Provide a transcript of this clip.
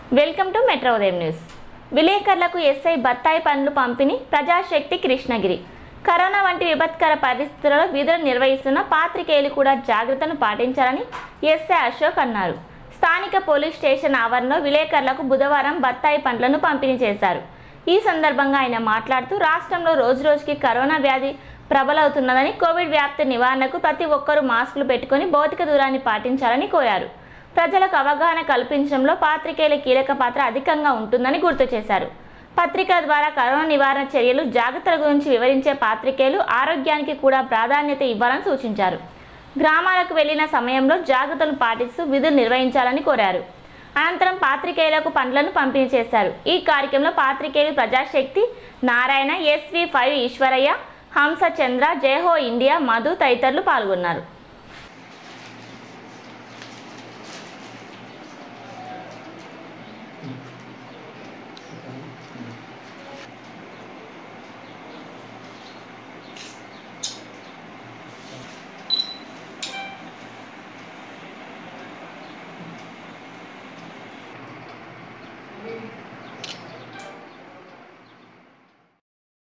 welcome to metro ఉదయం news విలేకరులకు SI బత్తాయి పండ్లు పంపిణీ ప్రజాశక్తి కృష్ణగిరి కరోనా వంటి విపత్కర పరిస్థితులలో విధులు నిర్వహిస్తున్న పాత్రికేయులు కూడా జాగ్రత్తను పాటించాలని ఎస్ఐ అశోక్ అన్నారు స్థానిక పోలీస్ స్టేషన్ ఆవరణలో విలేకరులకు బుధవారం బత్తాయి పండ్లను పంపిణీ చేశారు ఈ సందర్భంగా ఆయన మాట్లాడుతూ రాష్ట్రంలో రోజురోజుకి కరోనా వ్యాధి ప్రబలవుతున్నదని కోవిడ్ వ్యాప్తి నివారణకు ప్రతి ఒక్కరూ మాస్కులు పెట్టుకొని భౌతిక దూరాన్ని పాటించాలని కోరారు ప్రజలకు అవగాహన కల్పించడంలో పాత్రికేయుల కీలక పాత్ర అధికంగా ఉంటుందని గుర్తు చేశారు పత్రికల ద్వారా కరోనా నివారణ చర్యలు జాగ్రత్తల గురించి వివరించే పాత్రికేయులు ఆరోగ్యానికి కూడా ప్రాధాన్యత ఇవ్వాలని సూచించారు గ్రామాలకు వెళ్లిన సమయంలో జాగ్రత్తలు పాటిస్తూ విధులు నిర్వహించాలని కోరారు అనంతరం పాత్రికేయులకు పండ్లను పంపిణీ చేశారు ఈ కార్యక్రమంలో పాత్రికేయులు ప్రజాశక్తి నారాయణ ఎస్వి ఫైవ్ ఈశ్వరయ్య హంస చంద్ర జయహో ఇండియా మధు తదితరులు పాల్గొన్నారు